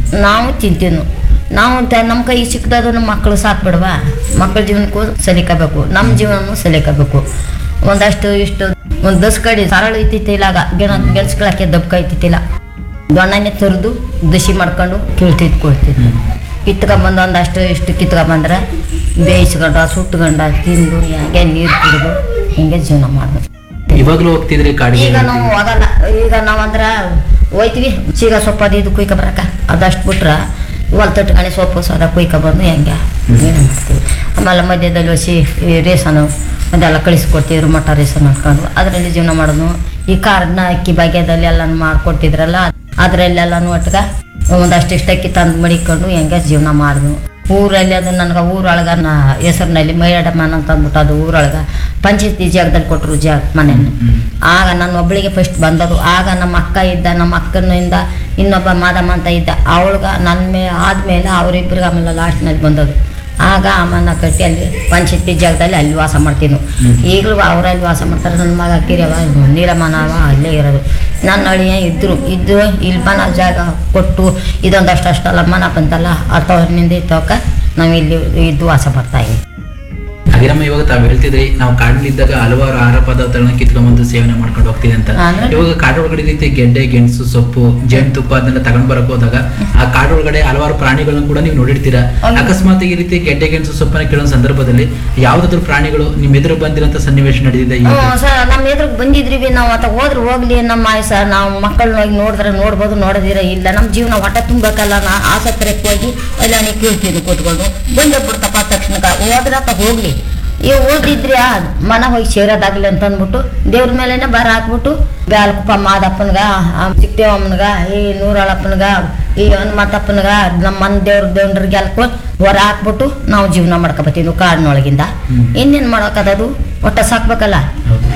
ನಾವು ತಿಂತೀವಿ ನಾವು ತ- ನಮ್ಮ ಕೈ ಸಿಕ್ಕಿದ ನಮ್ಮ ಮಕ್ಕಳು ಸಾಕ್ಬಿಡ್ವಾ ಮಕ್ಕಳ ಜೀವನಕ್ಕೂ ಸಲಿಕಬೇಕು ನಮ್ಮ ಜೀವನನೂ ಸಲಿಕಬೇಕು ಒಂದಷ್ಟು ಇಷ್ಟು ಒಂದು ದಸ್ ಕಡಿ ಸರಳ ಇತ್ತಿತ್ತಿಲಾಗ ಗೆಣ ಗೆಣಸ್ಕೊಳಕ್ಕೆ ದಬ್ಕ ಐತಿತ್ತಿಲ್ಲ ದೊಣ್ಣನೆ ತರಿದು ದಸಿ ಮಾಡ್ಕೊಂಡು ಕೀಳ್ತಿದ್ ಕೊಡ್ತಿದ್ವಿ ಕಿತ್ಕೊಂಬಂದು ಒಂದಷ್ಟು ಇಷ್ಟು ಕಿತ್ಕೊಂಬಂದ್ರೆ ಬೇಯಿಸ್ಕೊಂಡು ಸುಟ್ಕೊಂಡು ತಿಂದು ಹಂಗೆ ನೀರು ಕುಡಿದು ಹಿಂಗೆ ಜೀವನ ಮಾಡೋದು ಇವಾಗ್ಲೂ ಹೋಗ್ತಿದ್ರಿ ಕಾಡಿಗೆ ಈಗ ನಾವು ಹೋಗಲ್ಲ ಈಗ ನಾವು ಅಂದ್ರ ಹೋಯ್ತಿವಿ ಸೀಗ ಸೊಪ್ಪು ಅದು ಇದು ಕುಯ್ಕೊ ಬರಕ ಅದಷ್ಟು ಬಿಟ್ರ ಹೊಲ್ ತಟ್ಕಣಿ ಸೊಪ್ಪು ಸದ ಕುಯ್ಕೊ ಬಂದು ಹೆಂಗೆ ಏನ್ ಮಾಡ್ತೀವಿ ಆಮೇಲೆ ಮಧ್ಯದಲ್ಲಿ ಹಸಿ ಈ ರೇಸನು ಅದೆಲ್ಲ ಕಳಿಸ್ಕೊಡ್ತಿದ್ರು ಮಟ ರೇಸನ್ ಹಾಕೊಂಡು ಅದರಲ್ಲಿ ಜೀವನ ಮಾಡೋದು ಈ ಕಾರ್ಡ್ನ ಅಕ್ಕಿ ಭಾಗ್ಯದಲ್ಲಿ ಎಲ್ಲ ಮಾಡ್ಕೊಟ್ಟಿದ್ರಲ್ಲ ಅದರಲ್ಲೆಲ್ಲನೂ ಒಟ್ಗ ಒಂದಷ್ಟು ಇಷ್ಟು ಅಕ್ಕಿ ತಂದು ಮಡಿಕೊಂಡು ಹೆಂಗೆ ಜೀವನ ಮಾಡಿದ್ವು ಊರಲ್ಲಿ ಅದು ನನಗೆ ಊರೊಳಗ ನಾ ಹೆಸರಿನಲ್ಲಿ ಮೈಯಡಮ್ಮನ ಅಂತ ಅಂದ್ಬಿಟ್ಟು ಅದು ಊರೊಳಗ ಪಂಚಾಯತಿ ಜಾಗದಲ್ಲಿ ಕೊಟ್ಟರು ಜಾಗ ಮನೆಯನ್ನು ಆಗ ನನ್ನ ಒಬ್ಬಳಿಗೆ ಫಸ್ಟ್ ಬಂದರು ಆಗ ನಮ್ಮ ಅಕ್ಕ ಇದ್ದ ನಮ್ಮ ಅಕ್ಕನಿಂದ ಇನ್ನೊಬ್ಬ ಮಾದಮ್ಮ ಅಂತ ಇದ್ದ ಅವಳಿಗ ನನ್ನ ಮೇ ಆದಮೇಲೆ ಅವರಿಬ್ಬರಿಗೆ ಆಮೇಲೆ ಲಾಸ್ಟ್ನಲ್ಲಿ ಬಂದದು ಆಗ ಅಮ್ಮನ ಕಟ್ಟಿ ಅಲ್ಲಿ ಪಂಚಾಯತಿ ಜಾಗದಲ್ಲಿ ಅಲ್ಲಿ ವಾಸ ಮಾಡ್ತೀನಿ ಈಗಲೂ ಅವರಲ್ಲಿ ವಾಸ ಮಾಡ್ತಾರೆ ನನ್ನ ಮಗ ಕಿರಿಯವ ನೀಲಮ್ಮನವ ಅಲ್ಲೇ ಇರೋದು ನನ್ನ ಅಳಿಯ ಇದ್ರು ಇದ್ದು ಇಲ್ಲಿ ಮನ ಜಾಗ ಕೊಟ್ಟು ಇದೊಂದಷ್ಟು ಅಷ್ಟಲ್ಲ ಮನ ಬಂತಲ್ಲ ಅಥವನಿಂದ ಇತ್ತೋಕ ನಾವು ಇಲ್ಲಿ ಇದ್ದು ವಾಸ ಮಾಡ್ತಾ ಇದ್ದೀವಿ ಹಾಗಿರಮ್ಮ ಇವಾಗ ತಾವ್ ಹೇಳ್ತಿದ್ರಿ ನಾವು ಕಾಡಲ್ಲಿದ್ದಾಗ ಹಲವಾರು ಆಹಾರ ಪದಾರ್ಥಗಳನ್ನ ಕಿತ್ಕೊಂಡ್ಬಂದು ಸೇವನೆ ಮಾಡ್ಕೊಂಡು ಹೋಗ್ತೀವಿ ಅಂತ ಅಂದ್ರೆ? ಇವಾಗ ಕಾಡೊಳಗಡೆ ರೀತಿ ಗೆಡ್ಡೆ ಗೆಣಸು ಸೊಪ್ಪು ಜೇನುತುಪ್ಪ ಅದನ್ನೆಲ್ಲ ತಗೊಂಡ್ ಬರಕ್ ಹೋದಾಗ ಆ ಕಾಡೊಳಗಡೆ ಹಲವಾರು ಪ್ರಾಣಿಗಳನ್ನ ಕೂಡ ನೀವು ನೋಡಿರ್ತೀರಾ ಹೌದು. ಅಕಸ್ಮಾತ್ ಈ ರೀತಿ ಗೆಡ್ಡೆ ಗೆಣಸು ಸೊಪ್ಪನ್ನ ಕೇಳೋ ಸಂದರ್ಭದಲ್ಲಿ ಯಾವ್ದಾದ್ರು ಪ್ರಾಣಿಗಳು ನಿಮ್ ಎದುರು ಬಂದಿರೋಂಥ ಸನ್ನಿವೇಶ ನಡೆದಿದೆ ಈಗ ಹ್ಞೂ ಸರ್ ನಮ್ಮ ಎದುರಿಗೆ ಬಂದಿದ್ರಿ ಬಿ ನಾವು ಆತ ಹೋದ್ರೆ ಹೋಗ್ಲಿ ನಮ್ಮ ಆಯ್ಸ ನಾವು ಮಕ್ಕಳನ್ನ ಹೋಗಿ ನೋಡಿದ್ರೆ ನೋಡ್ಬೋದು ನೋಡದಿರ ಇಲ್ಲ ನಮ್ಮ ಜೀವನ ಹೊಟ್ಟೆ ತುಂಬಬೇಕಲ್ಲ ನಾ ಆಸಕ್ತರಕ್ಕೆ ಹೋಗಿ ಎಲ್ಲ ಕೇಳ್ತಿದ್ವಿ ಕೂತ್ಕೊಂಡು ಬಂದೇ ಬಿಡ್ತಪ್ಪ ತಕ್ಷಣಕ್ಕೆ ಹೋದ್ರೆ ಆತ ಹೋಗ್ಲಿ ಈ ಓದಿದ್ರಿ ಆ ಮನ ಹೋಗಿ ಸೇರೋದಾಗ್ಲಿ ಅಂತ ಅಂದ್ಬಿಟ್ಟು ದೇವ್ರ ಮೇಲೆನೆ ಬರ ಹಾಕ್ಬಿಟ್ಟು ಬ್ಯಾಲ್ಕಪ್ಪ ಮಾದಪ್ಪನ್ಗ ಚಿಕ್ಕದೇವಮ್ಮನ್ಗ ಈ ನೂರಾಳಪ್ಪನ್ಗ ಈ ಹನುಮಂತಪ್ಪನ್ಗ ನಮ್ಮ ಮನ ದೇವ್ರ ದೇವ್ರಿಗೆ ಎಲ್ಕೊ ಹೊರ ಹಾಕ್ಬಿಟ್ಟು ನಾವು ಜೀವನ ಮಾಡ್ಕೊಬತ್ತೀವಿ ಕಾಡಿನೊಳಗಿಂದ ಇನ್ನೇನು ಮಾಡೋಕ್ಕದದು ಒಟ್ಟ ಸಾಕ್ಬೇಕಲ್ಲ ಹೌದು.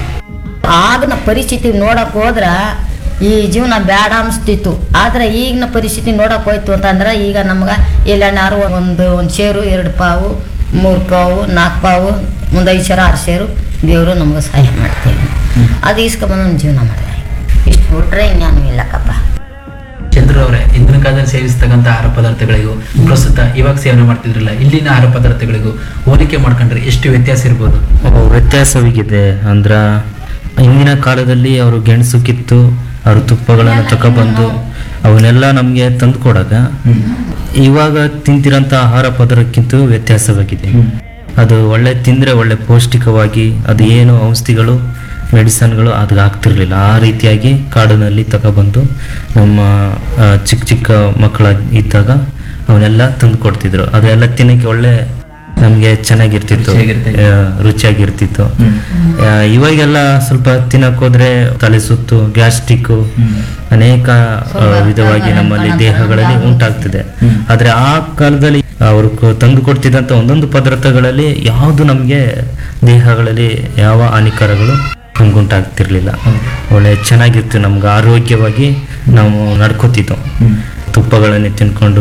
ಆಗಿನ ಪರಿಸ್ಥಿತಿ ನೋಡಕ್ ಹೋದ್ರ ಈ ಜೀವನ ಬೇಡ ಅನಿಸ್ತಿತ್ತು ಆದ್ರೆ ಈಗಿನ ಪರಿಸ್ಥಿತಿ ನೋಡಕ್ ಹೋಯ್ತು ಅಂತಂದ್ರೆ ಈಗ ನಮ್ಗೆ ಎಲ್ಲಣ್ಣಾರು ಒಂದು ಒಂದು ಸೇರು ಎರಡು ಪಾವು ಮೂರು ಪಾವು ನಾಲ್ಕು ಪಾವು ಒಂದು ಐದು ಸೇರು ಆರು ಸೇರು ದೇವರು ನಮ್ಗೆ ಸಹಾಯ ಮಾಡ್ತೇವೆ ಅದು ಇಸ್ಕೊಂಬಂದು ನಮ್ಮ ಜೀವನ ಮಾಡಿದೆ ಇಷ್ಟು ಬಿಟ್ರೆ ಇನ್ನೇನು ಇಲ್ಲಕ್ಕಪ್ಪ ಚಂದ್ರ ಅವರೇ ಇಂದಿನ ಕಾಲದಲ್ಲಿ ಸೇವಿಸ್ತಕ್ಕಂಥ ಆಹಾರ ಪದಾರ್ಥಗಳಿಗೂ ಪ್ರಸ್ತುತ ಇವಾಗ ಸೇವನೆ ಮಾಡ್ತಿದ್ರಲ್ಲ ಇಲ್ಲಿನ ಆಹಾರ ಪದಾರ್ಥಗಳಿಗೂ ಹೋಲಿಕೆ ಮಾಡ್ಕೊಂಡ್ರೆ ಎಷ್ಟು ವ್ಯತ್ಯಾಸ ಇರ್ಬೋದು ವ್ಯತ್ಯಾಸವಿಗಿದೆ ಅಂದ್ರ ಹಿಂದಿನ ಕಾಲದಲ್ಲಿ ಅವರು ಗೆಣಸು ಕಿತ್ತು ಅವರು ತುಪ್ಪಗಳನ್ನು ತಗೊಬಂದು ಅವನ್ನೆಲ್ಲ ನಮಗೆ ತಂದು ಕೊಡಾಗ ಇವಾಗ ತಿಂತಿರೋಂಥ ಆಹಾರ ಪದಾರ್ಥಕ್ಕಿಂತ ವ್ಯತ್ಯಾಸವಾಗಿದೆ ಅದು ಒಳ್ಳೆ ತಿಂದರೆ ಒಳ್ಳೆ ಪೌಷ್ಟಿಕವಾಗಿ ಅದು ಏನು ಔಷಧಿಗಳು ಮೆಡಿಸನ್ಗಳು ಅದಕ್ಕೆ ಆಗ್ತಿರ್ಲಿಲ್ಲ ಆ ರೀತಿಯಾಗಿ ಕಾಡಿನಲ್ಲಿ ತಗೊಬಂದು ನಮ್ಮ ಆ, ಚಿಕ್ಕ ಚಿಕ್ಕ ಮಕ್ಕಳ ಇದ್ದಾಗ ಅವನ್ನೆಲ್ಲ ತಂದು ಕೊಡ್ತಿದ್ರು ಅದೆಲ್ಲ ತಿನ್ನಕ್ಕೆ ಒಳ್ಳೆ ನಮಗೆ ಚೆನ್ನಾಗಿರ್ತಿತ್ತು ರುಚಿಯಾಗಿರ್ತಿತ್ತು. ಆ, ರುಚಿಯಾಗಿರ್ತಿತ್ತು ಆ, ಇವಾಗೆಲ್ಲ ಸ್ವಲ್ಪ ತಿನ್ನಕ್ ಹೋದ್ರೆ ತಲೆ ಸುತ್ತು ಗ್ಯಾಸ್ಟ್ರಿಕ್ ಅನೇಕ ಆ, ವಿಧವಾಗಿ ನಮ್ಮಲ್ಲಿ ದೇಹಗಳಲ್ಲಿ ಉಂಟಾಗ್ತಿದೆ ಆದ್ರೆ ಆ ಕಾಲದಲ್ಲಿ ಅವರು ತಂದು ಕೊಡ್ತಿದ್ದಂತ ಒಂದೊಂದು ಪದಾರ್ಥಗಳಲ್ಲಿ ಯಾವುದು ನಮಗೆ ದೇಹಗಳಲ್ಲಿ ಯಾವ ಹಾನಿಕರಗಳು ನಮ್ಗೆ ಉಂಟಾಗ್ತಿರ್ಲಿಲ್ಲ ಒಳ್ಳೆ ಚೆನ್ನಾಗಿತ್ತು ನಮ್ಗೆ ಆರೋಗ್ಯವಾಗಿ ನಾವು ನಡ್ಕೋತಿದ್ದೋ ತುಪ್ಪಗಳನ್ನೇ ತಿನ್ಕೊಂಡು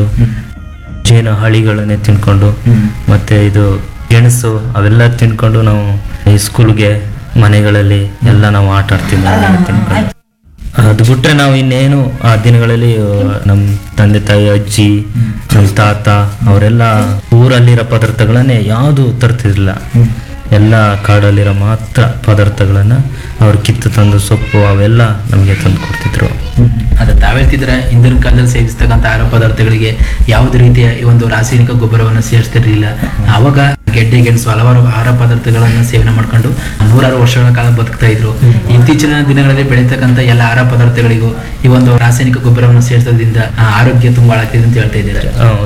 ಜೇನು ಹಳಿಗಳನ್ನೇ ತಿನ್ಕೊಂಡು ಮತ್ತೆ ಇದು ಗೆಣಸು ಅವೆಲ್ಲ ತಿನ್ಕೊಂಡು ನಾವು ಈ ಸ್ಕೂಲ್ಗೆ ಮನೆಗಳಲ್ಲಿ ಎಲ್ಲ ನಾವು ಆಟ ಆಡ್ತಿದ್ವಿ ಅದನ್ನೆಲ್ಲ ತಿನ್ಕೊಂಡು ಅದು ಬಿಟ್ರೆ ನಾವು ಇನ್ನೇನು ಆ ದಿನಗಳಲ್ಲಿ ಆ, ನಮ್ಮ ತಂದೆ ತಾಯಿ ಅಜ್ಜಿ ನಮ್ಮ ತಾತ ಅವರೆಲ್ಲ ಊರಲ್ಲಿರೋ ಪದಾರ್ಥಗಳನ್ನೇ ಯಾವುದು ತರ್ತಿರ್ಲಿಲ್ಲ ಎಲ್ಲ ಕಾಡಲ್ಲಿರೋ ಮಾತ್ರ ಪದಾರ್ಥಗಳನ್ನ ಅವ್ರು ಕಿತ್ತು ತಂದು ಸೊಪ್ಪು ಅವೆಲ್ಲ ನಮಗೆ ತಂದು ಕೊಡ್ತಿದ್ರು ಅದು ತಾವ್ ಹೇಳ್ತಿದ್ರೆ ಹಿಂದಿನ ಕಾಲದಲ್ಲಿ ಸೇವಿಸ್ತಕ್ಕಂಥ ಆಹಾರ ಪದಾರ್ಥಗಳಿಗೆ ಯಾವುದೇ ರೀತಿಯ ಈ ಒಂದು ರಾಸಾಯನಿಕ ಗೊಬ್ಬರವನ್ನು ಸೇರಿಸ್ತಿರ್ಲಿಲ್ಲ ಅವಾಗ ಗೆಡ್ಡೆ ಗೆಣಸು ಹಲವಾರು ಆಹಾರ ಪದಾರ್ಥಗಳನ್ನ ಸೇವನೆ ಮಾಡ್ಕೊಂಡು ನೂರಾರು ವರ್ಷಗಳ ಕಾಲ ಬದುಕ್ತಾ ಇದ್ರು ಇತ್ತೀಚಿನ ದಿನಗಳಲ್ಲಿ ಬೆಳೀತಕ್ಕಂಥ ಎಲ್ಲ ಆಹಾರ ಪದಾರ್ಥಗಳಿಗೂ ಈ ಒಂದು ರಾಸಾಯನಿಕ ಗೊಬ್ಬರವನ್ನು ಸೇರಿಸೋದ್ರಿಂದ ಆ, ಆರೋಗ್ಯ ತುಂಬಾ ಹಾಳಾಗ್ತಿದೆ ಅಂತ ಹೇಳ್ತಾ ಇದ್ದಾರೆ ಹೌದು.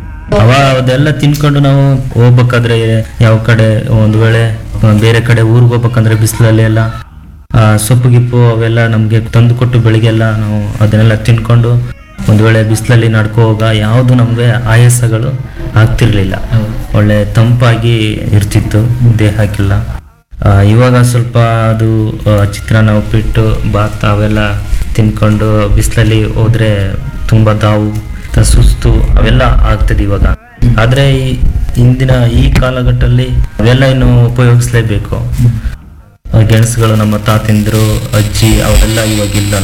ಅವ ಅದೆಲ್ಲ ತಿನ್ಕೊಂಡು ನಾವು ಹೋಗ್ಬೇಕಾದ್ರೆ ಯಾವ ಕಡೆ ಒಂದು ವೇಳೆ ಆ, ಬೇರೆ ಕಡೆ ಊರಿಗೆ ಹೋಗ್ಬೇಕಂದ್ರೆ ಬಿಸಿಲಲ್ಲಿ ಎಲ್ಲ ಆ, ಸೊಪ್ಪು ಗಿಪ್ಪು ಅವೆಲ್ಲ ನಮಗೆ ತಂದು ಕೊಟ್ಟು ಬೆಳಿಗ್ಗೆಲ್ಲ ನಾವು ಅದನ್ನೆಲ್ಲ ತಿನ್ಕೊಂಡು ಒಂದು ವೇಳೆ ಬಿಸಿಲಲ್ಲಿ ನಡ್ಕೋ ಹೋಗ ಯಾವುದು ನಮಗೆ ಆಯಾಸಗಳು ಆಗ್ತಿರ್ಲಿಲ್ಲ ಹೌದು. ಒಳ್ಳೆ ತಂಪಾಗಿ ಇರ್ತಿತ್ತು ದೇಹಕ್ಕೆಲ್ಲ ಆ, ಇವಾಗ ಸ್ವಲ್ಪ ಅದು ಆ, ಚಿತ್ರಾನ್ನ ಉಪ್ಪಿಟ್ಟು ಬಾತ್ ಅವೆಲ್ಲ ತಿನ್ಕೊಂಡು ಬಿಸಿಲಲ್ಲಿ ಹೋದ್ರೆ ತುಂಬಾ ತಾವು ತ- ಸುಸ್ತು ಅವೆಲ್ಲ ಆಗ್ತದೆ ಇವಾಗ ಆದ್ರೆ ಈ ಇಂದಿನ ಈ ಕಾಲಘಟ್ಟದಲ್ಲಿ ಅವೆಲ್ಲ ಇನ್ನು ಉಪಯೋಗಿಸ್ಲೇಬೇಕು ಆ, ಗೆಣಸುಗಳು ನಮ್ಮ ತಾತಿಂದ್ರು ಅಜ್ಜಿ ಅವೆಲ್ಲ ಇವಾಗಿಲ್ಲ